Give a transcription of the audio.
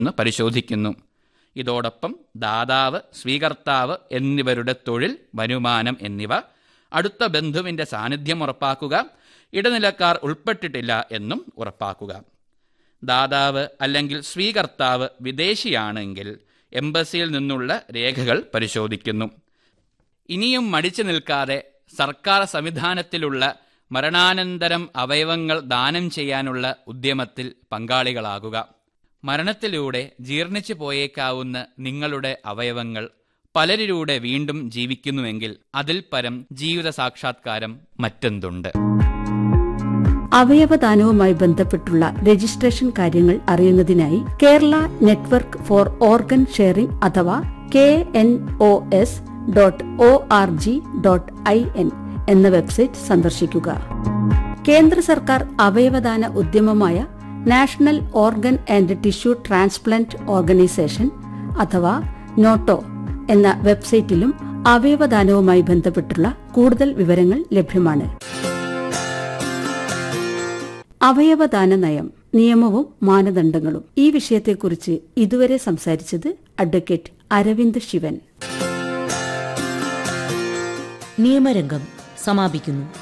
എന്ന് പരിശോധിക്കുന്നു ഇതോടൊപ്പം ദാതാവ് സ്വീകർത്താവ് എന്നിവരുടെ തൊഴിൽ വരുമാനം എന്നിവ അടുത്ത ബന്ധുവിൻ്റെ സാന്നിധ്യം ഉറപ്പാക്കുക ഇടനിലക്കാർ ഉൾപ്പെട്ടിട്ടില്ല എന്നും ഉറപ്പാക്കുക ദാതാവ് അല്ലെങ്കിൽ സ്വീകർത്താവ് വിദേശിയാണെങ്കിൽ എംബസിയിൽ നിന്നുള്ള രേഖകൾ പരിശോധിക്കുന്നു ഇനിയും മടിച്ചു നിൽക്കാതെ സർക്കാർ സംവിധാനത്തിലുള്ള മരണാനന്തരം അവയവങ്ങൾ ദാനം ചെയ്യാനുള്ള ഉദ്യമത്തിൽ പങ്കാളികളാകുക മരണത്തിലൂടെ ജീർണിച്ചു പോയേക്കാവുന്ന നിങ്ങളുടെ അവയവങ്ങൾ പലരിലൂടെ വീണ്ടും ജീവിക്കുന്നുവെങ്കിൽ അതിൽ പരം ജീവിത സാക്ഷാത്കാരം മറ്റെന്തുണ്ട് അവയവദാനവുമായി ബന്ധപ്പെട്ടുള്ള രജിസ്ട്രേഷൻ കാര്യങ്ങൾ അറിയുന്നതിനായി Kerala network for organ sharing അഥവാ K N O S dot O R G dot I N എന്ന വെബ്സൈറ്റ് സന്ദർശിക്കുക കേന്ദ്ര സർക്കാർ അവയവദാന ഉദ്യമമായ national organ and tissue transplant organisation അഥവാ നോട്ടോ എന്ന വെബ്സൈറ്റിലും അവയവദാനവുമായി ബന്ധപ്പെട്ടുള്ള കൂടുതൽ വിവരങ്ങൾ ലഭ്യമാണ് അവയവദാന നയം നിയമവും മാനദണ്ഡങ്ങളും ഈ വിഷയത്തെക്കുറിച്ച് ഇതുവരെ സംസാരിച്ചത് അഡ്വക്കേറ്റ് അരവിന്ദ് ശിവൻ നിയമരംഗം സമാപിക്കുന്നു